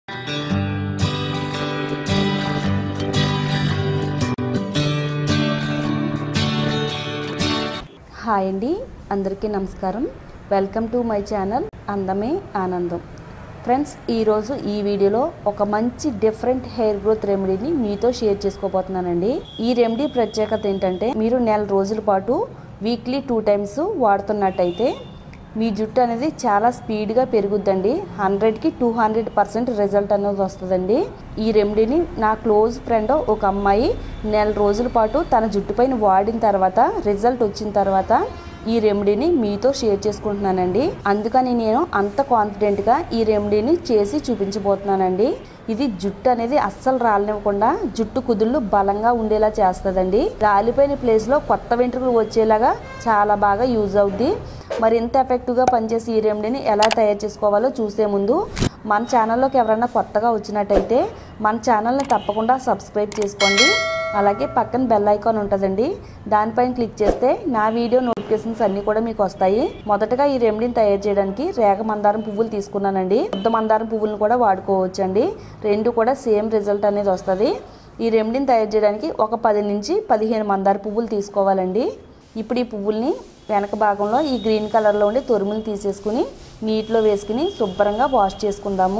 hi అండి అందరికీ నమస్కారం వెల్కమ్ టు మై ఛానల్ అందమే ఆనందం ఫ్రెండ్స్ ఈరోజు ఈ వీడియోలో ఒక మంచి డిఫరెంట్ హెయిర్ గ్రోత్ రెమెడీని మీతో షేర్ చేసుకోబోతున్నానండి ఈ రెమెడీ ప్రత్యేకత ఏంటంటే మీరు నెల రోజుల పాటు వీక్లీ టూ టైమ్స్ వాడుతున్నట్టయితే మీ జుట్టు అనేది చాలా స్పీడ్గా పెరుగుద్దండి హండ్రెడ్కి టూ హండ్రెడ్ పర్సెంట్ రిజల్ట్ అనేది వస్తుందండి ఈ రెమెడీని నా క్లోజ్ ఫ్రెండ్ ఒక అమ్మాయి నెల రోజుల పాటు తన జుట్టుపైన వాడిన తర్వాత రిజల్ట్ వచ్చిన తర్వాత ఈ రెమెడీని మీతో షేర్ చేసుకుంటున్నానండి అందుకని నేను అంత కాన్ఫిడెంట్గా ఈ రెమెడీని చేసి చూపించబోతున్నానండి ఇది జుట్టు అనేది అస్సలు రాలనివ్వకుండా జుట్టు కుదుళ్ళు బలంగా ఉండేలా చేస్తుందండి రాలిపోయిన ప్లేస్లో కొత్త వెంట్రుకలు వచ్చేలాగా చాలా బాగా యూజ్ అవుద్ది మరి ఇంత ఎఫెక్టివ్గా పనిచేసి ఈ రెమెడీని ఎలా తయారు చేసుకోవాలో చూసే ముందు మన ఛానల్లోకి ఎవరైనా కొత్తగా వచ్చినట్టయితే మన ఛానల్ని తప్పకుండా సబ్స్క్రైబ్ చేసుకోండి అలాగే పక్కన బెల్ ఐకాన్ ఉంటుందండి దానిపైన క్లిక్ చేస్తే నా వీడియో నోటిఫికేషన్స్ అన్నీ కూడా మీకు వస్తాయి మొదటగా ఈ రెమెడీని తయారు చేయడానికి రేగ మందారం పువ్వులు తీసుకున్నానండి శుద్ధ మందారం పువ్వులను కూడా వాడుకోవచ్చండి రెండు కూడా సేమ్ రిజల్ట్ అనేది వస్తుంది ఈ రెమెడీని తయారు చేయడానికి ఒక పది నుంచి పదిహేను మందార పువ్వులు తీసుకోవాలండి ఇప్పుడు ఈ పువ్వుల్ని వెనక భాగంలో ఈ గ్రీన్ కలర్లో ఉండే తొరుములు తీసేసుకుని నీటిలో వేసుకుని శుభ్రంగా వాష్ చేసుకుందాము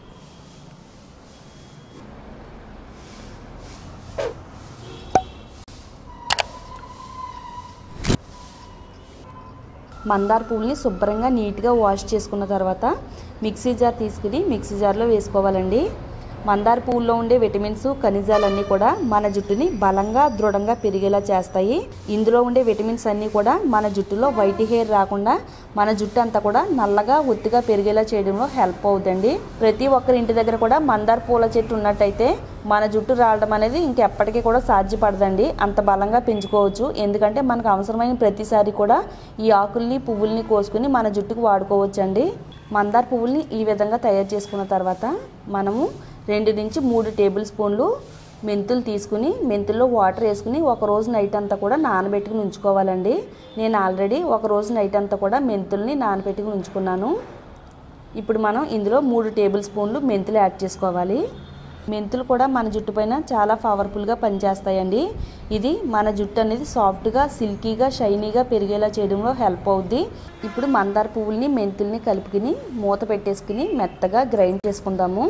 మందార పువ్వుల్ని శుభ్రంగా నీట్గా వాష్ చేసుకున్న తర్వాత మిక్సీ జార్ తీసుకుని మిక్సీ జార్లో వేసుకోవాలండి మందార పువ్వుల్లో ఉండే విటమిన్స్ ఖనిజాలన్నీ కూడా మన జుట్టుని బలంగా దృఢంగా పెరిగేలా చేస్తాయి ఇందులో ఉండే విటమిన్స్ అన్నీ కూడా మన జుట్టులో వైట్ హెయిర్ రాకుండా మన జుట్టు అంతా కూడా నల్లగా ఒత్తిగా పెరిగేలా చేయడంలో హెల్ప్ అవుతుంది ప్రతి ఒక్కరి ఇంటి దగ్గర కూడా మందార పూల చెట్టు ఉన్నట్టయితే మన జుట్టు రావడం అనేది ఇంకెప్పటికీ కూడా సాధ్యపడదండి అంత బలంగా పెంచుకోవచ్చు ఎందుకంటే మనకు అవసరమైన ప్రతిసారి కూడా ఈ ఆకుల్ని పువ్వుల్ని కోసుకుని మన జుట్టుకు వాడుకోవచ్చు అండి మందార పువ్వుల్ని ఈ విధంగా తయారు చేసుకున్న తర్వాత మనము రెండు నుంచి మూడు టేబుల్ స్పూన్లు మెంతులు తీసుకుని మెంతుల్లో వాటర్ వేసుకుని ఒక రోజు నైట్ అంతా కూడా నానబెట్టుకుని ఉంచుకోవాలండి నేను ఆల్రెడీ ఒక రోజు నైట్ అంతా కూడా మెంతుల్ని నానబెట్టుకుని ఉంచుకున్నాను ఇప్పుడు మనం ఇందులో మూడు టేబుల్ స్పూన్లు మెంతులు యాడ్ చేసుకోవాలి మెంతులు కూడా మన జుట్టు పైన చాలా పవర్ఫుల్గా పనిచేస్తాయండి ఇది మన జుట్టు అనేది సాఫ్ట్గా సిల్కీగా షైనీగా పెరిగేలా చేయడంలో హెల్ప్ అవుద్ది ఇప్పుడు మందార పువ్వుల్ని మెంతుల్ని కలుపుకుని మూత పెట్టేసుకుని మెత్తగా గ్రైండ్ చేసుకుందాము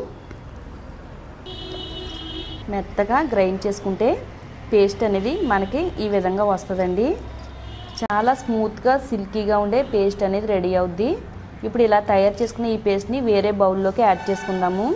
మెత్తగా గ్రైండ్ చేసుకుంటే పేస్ట్ అనేది మనకి ఈ విధంగా వస్తుందండి చాలా స్మూత్గా సిల్కీగా ఉండే పేస్ట్ అనేది రెడీ అవుద్ది ఇప్పుడు ఇలా తయారు చేసుకున్న ఈ పేస్ట్ని వేరే బౌల్లోకి యాడ్ చేసుకుందాము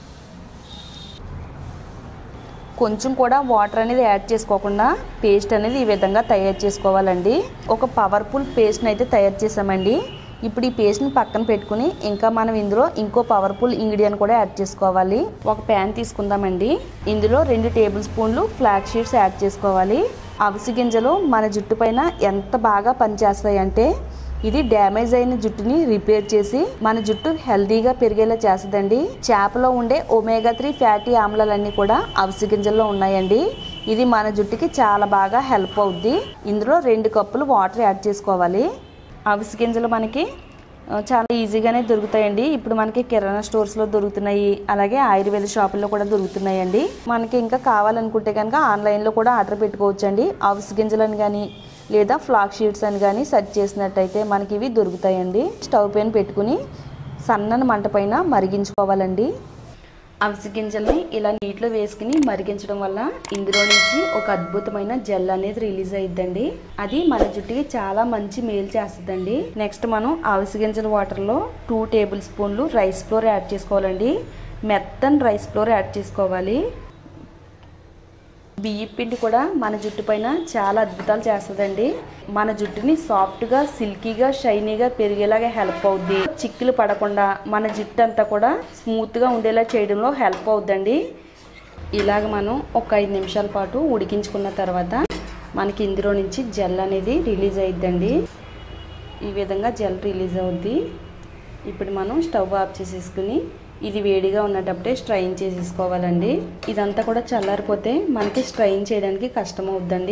కొంచెం కూడా వాటర్ అనేది యాడ్ చేసుకోకుండా పేస్ట్ అనేది ఈ విధంగా తయారు చేసుకోవాలండి ఒక పవర్ఫుల్ పేస్ట్ని అయితే తయారు చేసామండి ఇప్పుడు ఈ పేస్ట్ని పక్కన పెట్టుకుని ఇంకా మనం ఇందులో ఇంకో పవర్ఫుల్ ఇంగ్రీడియంట్ కూడా యాడ్ చేసుకోవాలి ఒక ప్యాన్ తీసుకుందామండి ఇందులో రెండు టేబుల్ స్పూన్లు ఫ్లాక్ షీట్స్ యాడ్ చేసుకోవాలి అవిసి గింజలు మన జుట్టు పైన ఎంత బాగా పనిచేస్తాయి అంటే ఇది డ్యామేజ్ అయిన జుట్టుని రిపేర్ చేసి మన జుట్టు హెల్దీగా పెరిగేలా చేస్తుందండి చేపలో ఉండే ఒమేగా త్రీ ఫ్యాటీ ఆమ్లాలన్నీ కూడా అవిసి గింజల్లో ఉన్నాయండి ఇది మన జుట్టుకి చాలా బాగా హెల్ప్ అవుద్ది ఇందులో రెండు కప్పులు వాటర్ యాడ్ చేసుకోవాలి అవిసి గింజలు మనకి చాలా ఈజీగానే దొరుకుతాయండి ఇప్పుడు మనకి కిరాణా స్టోర్స్లో దొరుకుతున్నాయి అలాగే ఆయుర్వేద షాపుల్లో కూడా దొరుకుతున్నాయండి మనకి ఇంకా కావాలనుకుంటే కనుక ఆన్లైన్లో కూడా ఆర్డర్ పెట్టుకోవచ్చండి అవిసి గింజలని కానీ లేదా ఫ్లాక్ షీట్స్ అని కానీ సెర్చ్ చేసినట్టయితే మనకి ఇవి దొరుకుతాయండి స్టవ్ పైన పెట్టుకుని సన్నని మంట పైన మరిగించుకోవాలండి అవిసి గింజల్ని ఇలా నీటిలో వేసుకుని మరిగించడం వల్ల ఇందులో నుంచి ఒక అద్భుతమైన జెల్ అనేది రిలీజ్ అయ్యిద్దండి అది మన జుట్టుకి చాలా మంచి మేలు చేస్తుందండి నెక్స్ట్ మనం అవిసి గింజల వాటర్లో టూ టేబుల్ స్పూన్లు రైస్ ఫ్లోర్ యాడ్ చేసుకోవాలండి మెత్తని రైస్ ఫ్లోర్ యాడ్ చేసుకోవాలి బియ్య పిండి కూడా మన జుట్టు పైన చాలా అద్భుతాలు చేస్తుందండి మన జుట్టుని సాఫ్ట్గా సిల్కీగా షైనీగా పెరిగేలాగా హెల్ప్ అవుద్ది చిక్కులు పడకుండా మన జుట్టు అంతా కూడా స్మూత్గా ఉండేలా చేయడంలో హెల్ప్ అవుద్దండి ఇలాగ మనం ఒక ఐదు నిమిషాల పాటు ఉడికించుకున్న తర్వాత మనకి ఇందులో నుంచి జెల్ అనేది రిలీజ్ అయిద్దండి ఈ విధంగా జెల్ రిలీజ్ అవుద్ది ఇప్పుడు మనం స్టవ్ ఆఫ్ చేసేసుకుని ఇది వేడిగా ఉన్నటప్పుడే స్ట్రైన్ చేసేసుకోవాలండి ఇదంతా కూడా చల్లారిపోతే మనకి స్ట్రైన్ చేయడానికి కష్టం అవుద్దండి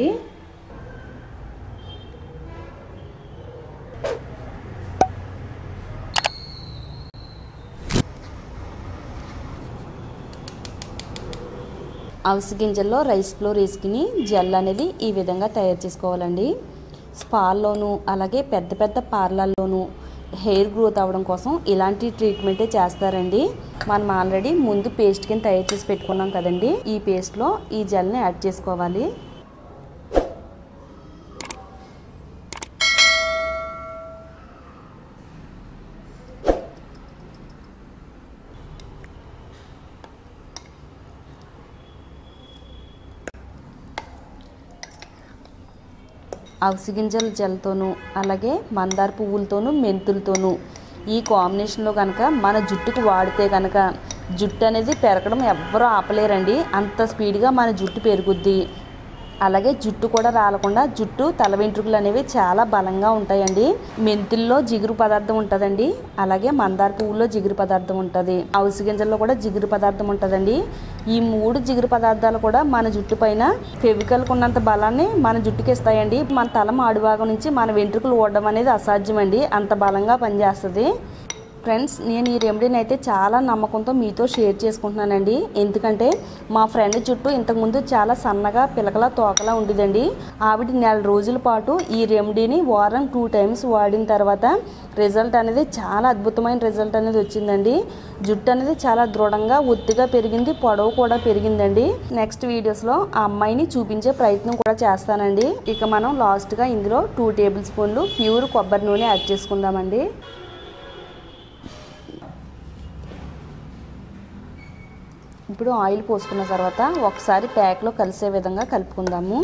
అవిసి గింజల్లో రైస్ ఫ్లోర్ వేసుకుని జెల్ అనేది ఈ విధంగా తయారు చేసుకోవాలండి స్పాల్లోను అలాగే పెద్ద పెద్ద పార్లర్లోను హెయిర్ గ్రోత్ అవ్వడం కోసం ఇలాంటి ట్రీట్మెంటే చేస్తారండి మనం ఆల్రెడీ ముందు పేస్ట్ కింద తయారు చేసి పెట్టుకున్నాం కదండి ఈ పేస్ట్లో ఈ జెల్ని యాడ్ చేసుకోవాలి అవిసి గింజల జెల్తోనూ అలాగే మందార పువ్వులతోనూ మెంతులతోనూ ఈ కాంబినేషన్లో కనుక మన జుట్టుకు వాడితే కనుక జుట్టు అనేది పెరగడం ఎవ్వరూ ఆపలేరండి అంత స్పీడ్గా మన జుట్టు పెరుగుద్ది అలాగే జుట్టు కూడా రాలకుండా జుట్టు తల వెంట్రుకలు అనేవి చాలా బలంగా ఉంటాయండి మెంతుల్లో జిగురు పదార్థం ఉంటుందండి అలాగే మందార పువ్వుల్లో జిగురు పదార్థం ఉంటుంది అవిసి గింజల్లో కూడా జిగురు పదార్థం ఉంటుందండి ఈ మూడు జిగురు పదార్థాలు కూడా మన జుట్టు పైన ఫెవికల్కి ఉన్నంత బలాన్ని మన జుట్టుకి ఇస్తాయండి మన తల మాడుభాగం నుంచి మన వెంట్రుకలు ఓడడం అనేది అసాధ్యమండి అంత బలంగా పనిచేస్తుంది ఫ్రెండ్స్ నేను ఈ రెమెడీని అయితే చాలా నమ్మకంతో మీతో షేర్ చేసుకుంటున్నానండి ఎందుకంటే మా ఫ్రెండ్ చుట్టూ ఇంతకుముందు చాలా సన్నగా పిలకలా తోకలా ఉండేదండి ఆవిడ నెల రోజుల పాటు ఈ రెమెడీని వారం టూ టైమ్స్ వాడిన తర్వాత రిజల్ట్ అనేది చాలా అద్భుతమైన రిజల్ట్ అనేది వచ్చిందండి జుట్టు అనేది చాలా దృఢంగా ఒత్తిగా పెరిగింది పొడవు కూడా పెరిగిందండి నెక్స్ట్ వీడియోస్లో ఆ అమ్మాయిని చూపించే ప్రయత్నం కూడా చేస్తానండి ఇక మనం లాస్ట్గా ఇందులో టూ టేబుల్ స్పూన్లు ప్యూర్ కొబ్బరి నూనె యాడ్ చేసుకుందామండి ఇప్పుడు ఆయిల్ పోసుకున్న తర్వాత ఒకసారి ప్యాక్లో కలిసే విధంగా కలుపుకుందాము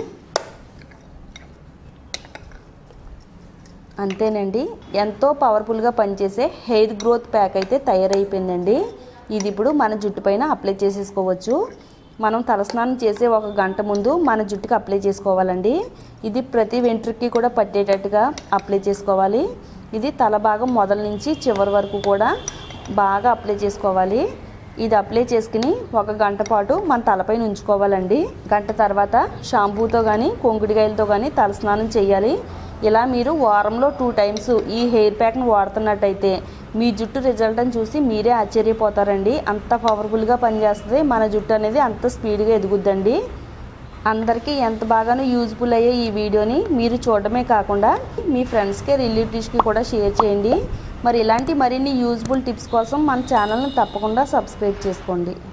అంతేనండి ఎంతో పవర్ఫుల్గా పనిచేసే హెయిర్ గ్రోత్ ప్యాక్ అయితే తయారైపోయిందండి ఇది ఇప్పుడు మన జుట్టు పైన అప్లై చేసేసుకోవచ్చు మనం తలస్నానం చేసే ఒక గంట ముందు మన జుట్టుకి అప్లై చేసుకోవాలండి ఇది ప్రతి వెంట్రుకి కూడా పట్టేటట్టుగా అప్లై చేసుకోవాలి ఇది తల భాగం మొదల నుంచి చివరి వరకు కూడా బాగా అప్లై చేసుకోవాలి ఇది అప్లై చేసుకుని ఒక గంట పాటు మన తలపైన ఉంచుకోవాలండి గంట తర్వాత షాంపూతో కానీ కొంకుడికాయలతో కానీ తలస్నానం చేయాలి ఇలా మీరు వారంలో టూ టైమ్స్ ఈ హెయిర్ ప్యాక్ని వాడుతున్నట్టయితే మీ జుట్టు రిజల్ట్ అని చూసి మీరే ఆశ్చర్యపోతారండి అంత పవర్ఫుల్గా పనిచేస్తుంది మన జుట్టు అనేది అంత స్పీడ్గా ఎదుగుద్దండి అందరికీ ఎంత బాగానో యూజ్ఫుల్ అయ్యే ఈ వీడియోని మీరు చూడడమే కాకుండా మీ ఫ్రెండ్స్కి రిలేటివ్స్కి కూడా షేర్ చేయండి మరి ఇలాంటి మరిన్ని యూజ్ఫుల్ టిప్స్ కోసం మన ఛానల్ని తప్పకుండా సబ్స్క్రైబ్ చేసుకోండి